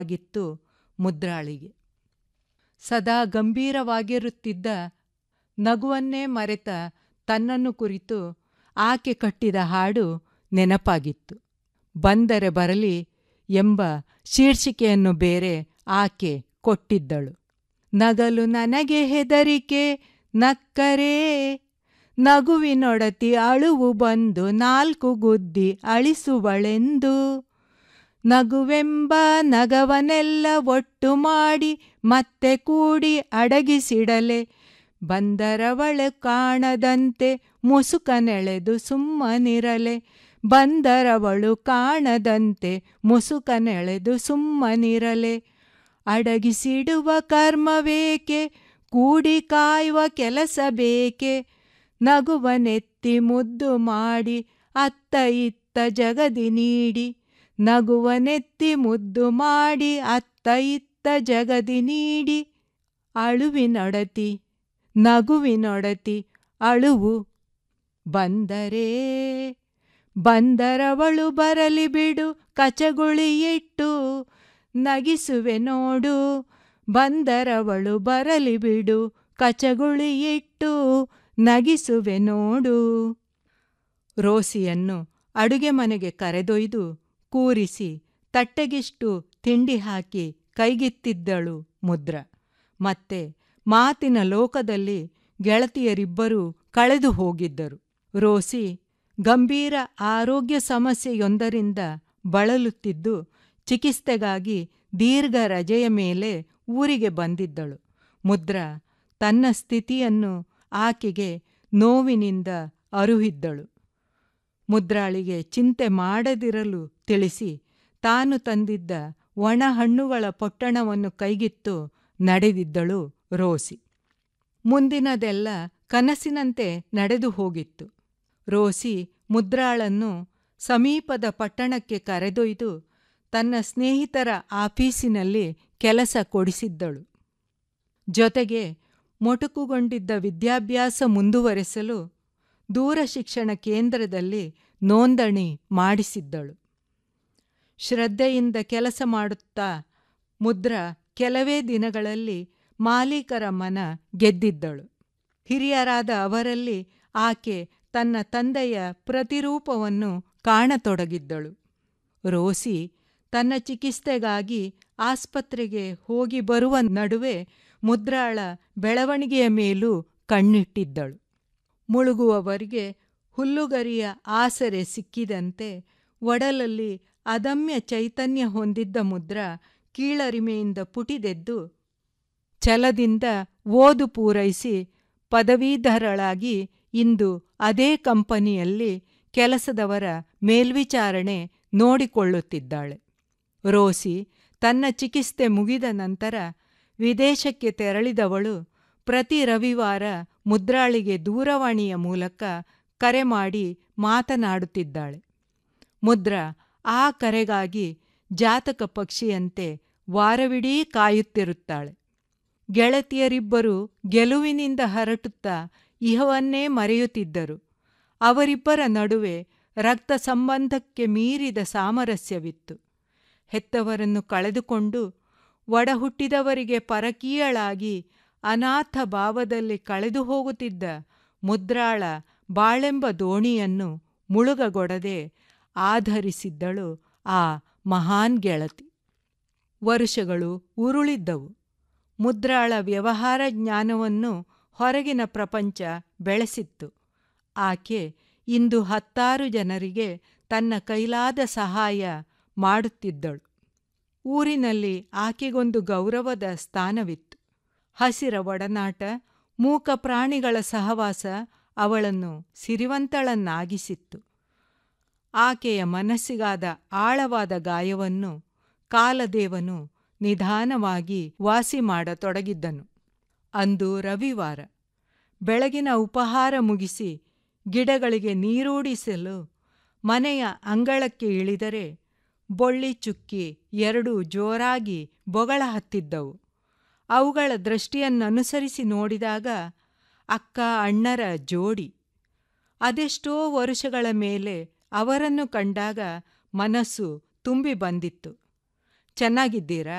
ಆಗಿತ್ತು ಮುದ್ರಾಳಿಗೆ ಸದಾ ಗಂಭೀರವಾಗಿರುತ್ತಿದ್ದ ನಗುವನ್ನೇ ಮರೆತ ತನ್ನನ್ನು ಕುರಿತು ಆಕೆ ಕಟ್ಟಿದ ಹಾಡು ನೆನಪಾಗಿತ್ತು ಬಂದರೆ ಬರಲಿ ಎಂಬ ಶೀರ್ಷಿಕೆಯನ್ನು ಬೇರೆ ಆಕೆ ಕೊಟ್ಟಿದ್ದಳು ನಗಲು ನನಗೆ ಹೆದರಿಕೆ ನಕ್ಕರೆ ನಗುವಿನೊಡತಿ ಅಳುವು ಬಂದು ನಾಲ್ಕು ಗುದ್ದಿ ಅಳಿಸುವಳೆಂದು ನಗುವೆಂಬ ನಗವನೆಲ್ಲ ಒಟ್ಟು ಮಾಡಿ ಮತ್ತೆ ಕೂಡಿ ಅಡಗಿಸಿಡಲೆ ಬಂದರವಳು ಕಾಣದಂತೆ ಮುಸುಕನೆಳೆದು ಸುಮ್ಮನಿರಲೆ ಬಂದರವಳು ಕಾಣದಂತೆ ಮುಸುಕನೆಳೆದು ಸುಮ್ಮನಿರಲೆ ಅಡಗಿಸಿಡುವ ಕರ್ಮವೇಕೆ ಕೂಡಿ ಕಾಯುವ ಕೆಲಸ ಬೇಕೆ ನಗುವನೆತ್ತಿ ಮುದ್ದು ಮಾಡಿ ಅತ್ತ ಇತ್ತ ಜಗದಿ ನೀಡಿ ನಗುವನೆತ್ತಿ ಮುದ್ದು ಮಾಡಿ ಅತ್ತ ಇತ್ತ ಜಗದಿ ನೀಡಿ ಅಳುವಿನೊಡತಿ ನಗುವಿನೊಡತಿ ಅಳುವು ಬಂದರೆ ಬಂದರವಳು ಬರಲಿ ಬಿಡು ಕಚಗುಳಿಯಿಟ್ಟು ನಗಿಸುವೆ ನೋಡು ಬಂದರವಳು ಬರಲಿ ಬಿಡು ಕಚಗುಳಿಯಿಟ್ಟು ನಗಿಸುವೆ ನೋಡು ರೋಸಿಯನ್ನು ಅಡುಗೆ ಮನೆಗೆ ಕರೆದೊಯ್ದು ಕೂರಿಸಿ ತಟ್ಟೆಗಿಷ್ಟು ತಿಂಡಿ ಹಾಕಿ ಕೈಗಿತ್ತಿದ್ದಳು ಮುದ್ರ ಮತ್ತೆ ಮಾತಿನ ಲೋಕದಲ್ಲಿ ಗೆಳತಿಯರಿಬ್ಬರೂ ಕಳೆದು ಹೋಗಿದ್ದರು ರೋಸಿ ಗಂಭೀರ ಆರೋಗ್ಯ ಸಮಸ್ಯೆಯೊಂದರಿಂದ ಬಳಲುತ್ತಿದ್ದು ಚಿಕಿತ್ಸೆಗಾಗಿ ದೀರ್ಘ ರಜೆಯ ಮೇಲೆ ಊರಿಗೆ ಬಂದಿದ್ದಳು ಮುದ್ರ ತನ್ನ ಸ್ಥಿತಿಯನ್ನು ಆಕೆಗೆ ನೋವಿನಿಂದ ಅರುಹಿದ್ದಳು ಮುದ್ರಾಳಿಗೆ ಚಿಂತೆ ಮಾಡದಿರಲು ತಿಳಿಸಿ ತಾನು ತಂದಿದ್ದ ಒಣ ಹಣ್ಣುಗಳ ಪೊಟ್ಟಣವನ್ನು ಕೈಗಿತ್ತು ನಡೆದಿದ್ದಳು ರೋಸಿ ಮುಂದಿನದೆಲ್ಲ ಕನಸಿನಂತೆ ನಡೆದು ಹೋಗಿತ್ತು ರೋಸಿ ಮುದ್ರಾಳನ್ನು ಸಮೀಪದ ಪಟ್ಟಣಕ್ಕೆ ಕರೆದೊಯ್ದು ತನ್ನ ಸ್ನೇಹಿತರ ಆಫೀಸಿನಲ್ಲಿ ಕೆಲಸ ಕೊಡಿಸಿದ್ದಳು ಜೊತೆಗೆ ಮೊಟಕುಗೊಂಡಿದ್ದ ವಿದ್ಯಾಭ್ಯಾಸ ಮುಂದುವರೆಸಲು ದೂರ ಶಿಕ್ಷಣ ಕೇಂದ್ರದಲ್ಲಿ ನೋಂದಣಿ ಮಾಡಿಸಿದ್ದಳು ಶ್ರದ್ಧೆಯಿಂದ ಕೆಲಸ ಮಾಡುತ್ತಾ ಮುದ್ರ ಕೆಲವೇ ದಿನಗಳಲ್ಲಿ ಮಾಲೀಕರ ಮನ ಗೆದ್ದಿದ್ದಳು ಹಿರಿಯರಾದ ಅವರಲ್ಲಿ ಆಕೆ ತನ್ನ ತಂದೆಯ ಪ್ರತಿರೂಪವನ್ನು ಕಾಣತೊಡಗಿದ್ದಳು ರೋಸಿ ತನ್ನ ಚಿಕಿತ್ಸೆಗಾಗಿ ಆಸ್ಪತ್ರೆಗೆ ಹೋಗಿ ಬರುವ ನಡುವೆ ಮುದ್ರಾಳ ಬೆಳವಣಿಗೆಯ ಮೇಲೂ ಕಣ್ಣಿಟ್ಟಿದ್ದಳು ಮುಳುಗುವವರಿಗೆ ಹುಲ್ಲುಗರಿಯ ಆಸರೆ ಸಿಕ್ಕಿದಂತೆ ಒಡಲಲ್ಲಿ ಅದಮ್ಯ ಚೈತನ್ಯ ಹೊಂದಿದ್ದ ಮುದ್ರ ಕೀಳರಿಮೆಯಿಂದ ಪುಟಿದೆದ್ದು ಛಲದಿಂದ ಓದು ಪೂರೈಸಿ ಪದವೀಧರಳಾಗಿ ಇಂದು ಅದೇ ಕಂಪನಿಯಲ್ಲಿ ಕೆಲಸದವರ ಮೇಲ್ವಿಚಾರಣೆ ನೋಡಿಕೊಳ್ಳುತ್ತಿದ್ದಾಳೆ ರೋಸಿ ತನ್ನ ಚಿಕಿತ್ಸೆ ಮುಗಿದ ನಂತರ ವಿದೇಶಕ್ಕೆ ತೆರಳಿದವಳು ಪ್ರತಿ ರವಿವಾರ ಮುದ್ರಾಳಿಗೆ ದೂರವಾಣಿಯ ಮೂಲಕ ಕರೆ ಮಾಡಿ ಮಾತನಾಡುತ್ತಿದ್ದಾಳೆ ಮುದ್ರ ಆ ಕರೆಗಾಗಿ ಜಾತಕ ಪಕ್ಷಿಯಂತೆ ವಾರವಿಡೀ ಕಾಯುತ್ತಿರುತ್ತಾಳೆ ಗೆಳತಿಯರಿಬ್ಬರು ಗೆಲುವಿನಿಂದ ಹರಟುತ್ತಾ ಇಹವನ್ನೇ ಮರೆಯುತ್ತಿದ್ದರು ಅವರಿಬ್ಬರ ನಡುವೆ ರಕ್ತ ಸಂಬಂಧಕ್ಕೆ ಮೀರಿದ ಸಾಮರಸ್ಯವಿತ್ತು ಹೆತ್ತವರನ್ನು ಕಳೆದುಕೊಂಡು ಒಡಹುಟ್ಟಿದವರಿಗೆ ಪರಕೀಯಳಾಗಿ ಅನಾಥ ಭಾವದಲ್ಲಿ ಕಳೆದು ಹೋಗುತ್ತಿದ್ದ ಮುದ್ರಾಳ ಬಾಳೆಂಬ ದೋಣಿಯನ್ನು ಮುಳುಗಗೊಡದೆ ಆಧರಿಸಿದ್ದಳು ಆ ಮಹಾನ್ ಗೆಳತಿ ವರುಷಗಳು ಉರುಳಿದ್ದವು ಮುದ್ರಾಳ ವ್ಯವಹಾರ ಜ್ಞಾನವನ್ನು ಹೊರಗಿನ ಪ್ರಪಂಚ ಬೆಳೆಸಿತ್ತು ಆಕೆ ಇಂದು ಹತ್ತಾರು ಜನರಿಗೆ ತನ್ನ ಕೈಲಾದ ಸಹಾಯ ಮಾಡುತ್ತಿದ್ದಳು ಊರಿನಲ್ಲಿ ಆಕೆಗೊಂದು ಗೌರವದ ಸ್ಥಾನವಿತ್ತು ಹಸಿರ ಒಡನಾಟ ಮೂಕ ಪ್ರಾಣಿಗಳ ಸಹವಾಸ ಅವಳನ್ನು ಸಿರಿವಂತಳನ್ನಾಗಿಸಿತ್ತು ಆಕೆಯ ಮನಸ್ಸಿಗಾದ ಆಳವಾದ ಗಾಯವನ್ನು ಕಾಲದೇವನು ನಿಧಾನವಾಗಿ ವಾಸಿ ಮಾಡತೊಡಗಿದ್ದನು ಅಂದು ರವಿವಾರ ಬೆಳಗಿನ ಉಪಹಾರ ಮುಗಿಸಿ ಗಿಡಗಳಿಗೆ ನೀರೂಡಿಸಲು ಮನೆಯ ಅಂಗಳಕ್ಕೆ ಇಳಿದರೆ ಬೊಳ್ಳಿ ಚುಕ್ಕಿ ಎರಡೂ ಜೋರಾಗಿ ಬೊಗಳ ಹತ್ತಿದ್ದವು ಅವುಗಳ ದೃಷ್ಟಿಯನ್ನನುಸರಿಸಿ ನೋಡಿದಾಗ ಅಕ್ಕ ಅಣ್ಣರ ಜೋಡಿ ಅದೆಷ್ಟೋ ವರುಷಗಳ ಮೇಲೆ ಅವರನ್ನು ಕಂಡಾಗ ಮನಸ್ಸು ತುಂಬಿ ಬಂದಿತ್ತು ಚೆನ್ನಾಗಿದ್ದೀರಾ